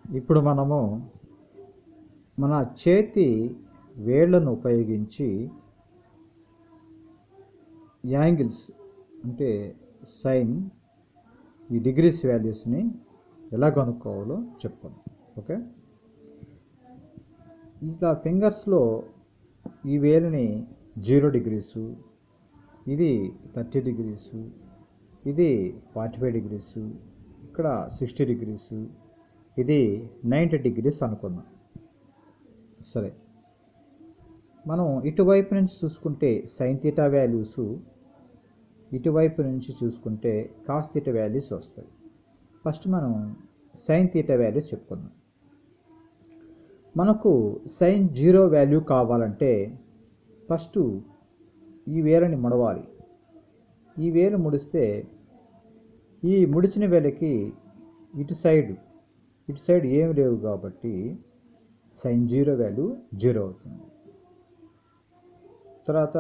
ఇప్పుడు మనము మన చేతి వేళ్ళను ఉపయోగించి యాంగిల్స్ అంటే సైన్ ఈ డిగ్రీస్ వాల్యూస్ని ఎలా కనుక్కోవాలో చెప్తాను ఓకే ఇట్లా ఫింగర్స్లో ఈ వేలుని జీరో డిగ్రీసు ఇది థర్టీ డిగ్రీసు ఇది ఫార్టీ ఫైవ్ డిగ్రీసు ఇక్కడ సిక్స్టీ డిగ్రీసు ఇది నైంటీ డిగ్రీస్ అనుకుందాం సరే మనం ఇటువైపు నుంచి చూసుకుంటే సైన్ తీటా వాల్యూస్ ఇటువైపు నుంచి చూసుకుంటే కాస్ తీటా వాల్యూస్ వస్తాయి ఫస్ట్ మనం సైన్ తీటా వాల్యూస్ చెప్పుకుందాం మనకు సైన్ జీరో వాల్యూ కావాలంటే ఫస్ట్ ఈ వేలని ముడవాలి ఈ వేలు ముడిస్తే ఈ ముడిచిన వేలకి ఇటు సైడ్ ఇటు సైడ్ ఏమి లేవు కాబట్టి సైన్ జీరో వాల్యూ జీరో అవుతుంది తర్వాత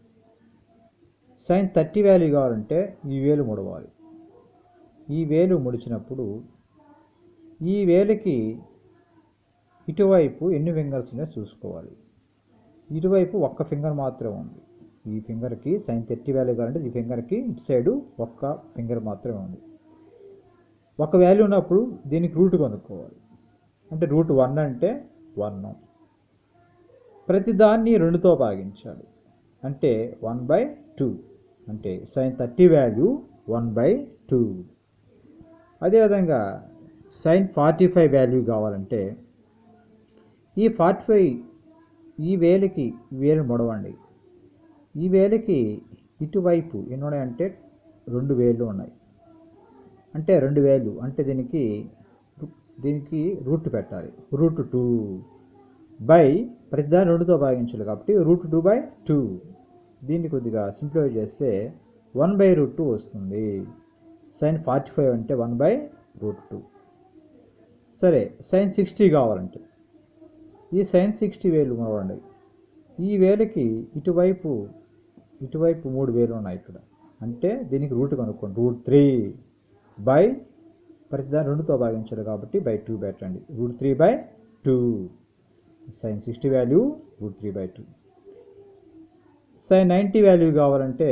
సైన్ థర్టీ వాల్యూ కావాలంటే ఈ వేలు ముడవాలి ఈ వేలు ముడిచినప్పుడు ఈ వేలుకి ఇటువైపు ఎన్ని ఫింగర్స్ ఉన్నాయో చూసుకోవాలి ఇటువైపు ఒక్క ఫింగర్ మాత్రమే ఉంది ఈ ఫింగర్కి సైన్ థర్టీ వాల్యూ కావాలంటే ఈ ఫింగర్కి ఇటు సైడు ఒక్క ఫింగర్ మాత్రమే ఉంది ఒక వాల్యూ ఉన్నప్పుడు దీనికి రూట్ కనుక్కోవాలి అంటే రూట్ వన్ అంటే వన్ ప్రతిదాన్ని రెండుతో భాగించాలి అంటే వన్ బై టూ అంటే sine thirty value one by two అదేవిధంగా సైన్ ఫార్టీ ఫైవ్ వాల్యూ కావాలంటే ఈ ఫార్టీ ఫైవ్ ఈ వేలికి వేలు మొడవండి ఈ వేలికి ఇటువైపు ఎన్ని ఉన్నాయంటే రెండు వేలు ఉన్నాయి అంటే రెండు వేలు అంటే దీనికి దీనికి రూట్ పెట్టాలి రూట్ టూ బై ప్రతిదాన్ని రెండుతో భాగించాలి కాబట్టి రూట్ టూ బై టూ దీన్ని కొద్దిగా సింప్లిఫై చేస్తే వన్ బై రూట్ టూ వస్తుంది సైన్ ఫార్టీ ఫైవ్ అంటే వన్ బై రూట్ టూ సరే సైన్ సిక్స్టీ కావాలంటే ఈ సైన్ సిక్స్టీ వేలు మనవండి ఈ వేలకి ఇటువైపు ఇటువైపు మూడు వేలు ఉన్నాయి ఇక్కడ అంటే దీనికి రూట్ కనుక్కోండి రూట్ త్రీ బై ప్రతిదాన్ని రెండుతో భాగించాలి కాబట్టి బై టూ పెట్టండి root three by two sine sixty value root three by two sine ninety value కావాలంటే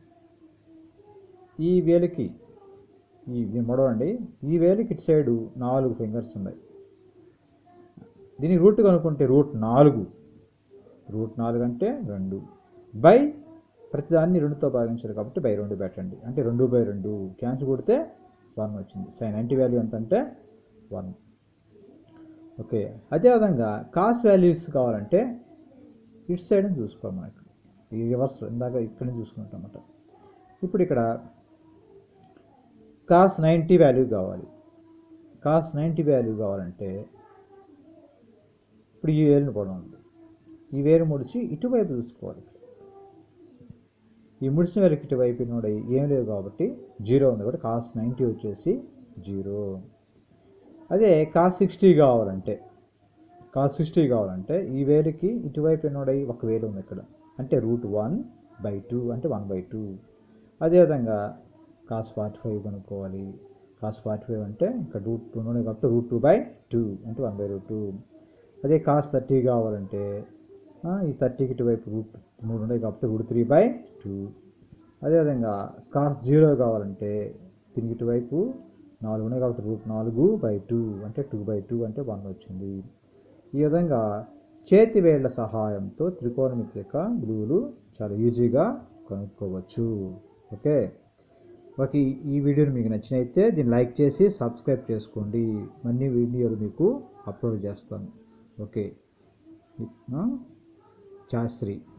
ఈ వేలికి ఈ ఇది మొడవండి ఈ వేలికి ఇటు సైడు నాలుగు ఫింగర్స్ ఉన్నాయి దీనికి రూట్ కనుక్కుంటే రూట్ నాలుగు రూట్ నాలుగు అంటే రెండు బై ప్రతిదాన్ని రెండుతో భాగించాలి కాబట్టి బై రెండు పెట్టండి అంటే రెండు బై రెండు క్యాన్సిల్ కొడితే వన్ వచ్చింది సైన్ నైంటీ వాల్యూ ఎంత అంటే వన్ ఓకే అదేవిధంగా కాస్ వాల్యూస్ కావాలంటే ఇటు సైడ్ చూసుకోవాలి మనకి ఈ రివర్స్ ఇందాక ఇక్కడ నుంచి చూసుకుంటాం అన్నమాట ఇప్పుడు ఇక్కడ కాస్ నైంటీ వాల్యూ కావాలి కాస్ నైంటీ వాల్యూ కావాలంటే ఇప్పుడు ఈ వేలును కూడా ఉంది ఈ వేలు ముడిచి ఇటువైపు చూసుకోవాలి ఈ ముడిచిన వేలకి ఇటువైపు నోడ ఏం లేవు కాబట్టి జీరో ఉంది కాబట్టి కాస్ నైంటీ వచ్చేసి జీరో అదే కాస్ సిక్స్టీ కావాలంటే కాస్ సిక్స్టీ కావాలంటే ఈ వేలుకి ఇటువైపు నోడై ఒక వేలు ఉంది ఇక్కడ అంటే రూట్ వన్ బై టూ అంటే వన్ బై టూ అదేవిధంగా కాస్ ఫార్టీ ఫైవ్ కనుక్కోవాలి కాస్ ఫార్టీ ఫైవ్ అంటే ఇక్కడ రూట్ టూ ఉన్నాయి కాబట్టి రూట్ టూ బై టూ అంటే వన్ బై రూట్ టూ అదే కాస్ థర్టీ కావాలంటే ఆ, ఈ థర్టీకి ఇటువైపు రూట్ మూడు ఉన్నాయి కాబట్టి రూట్ త్రీ బై టూ అదేవిధంగా కాస్ జీరో కావాలంటే దీనికి ఇటువైపు నాలుగు ఉన్నాయి కాబట్టి రూట్ నాలుగు బై టూ అంటే టూ బై టూ అంటే వన్ వచ్చింది ఈ విధంగా చేతి వేళ్ల సహాయంతో త్రికోణమితిక విలువలు చాలా ఈజీగా కనుక్కోవచ్చు ఓకే ఓకే ఈ వీడియోని మీకు నచ్చినైతే దీన్ని లైక్ చేసి సబ్స్క్రైబ్ చేసుకోండి మరిన్ని వీడియోలు మీకు అప్లోడ్ చేస్తాను ఓకే ఆ? శాస్త్రి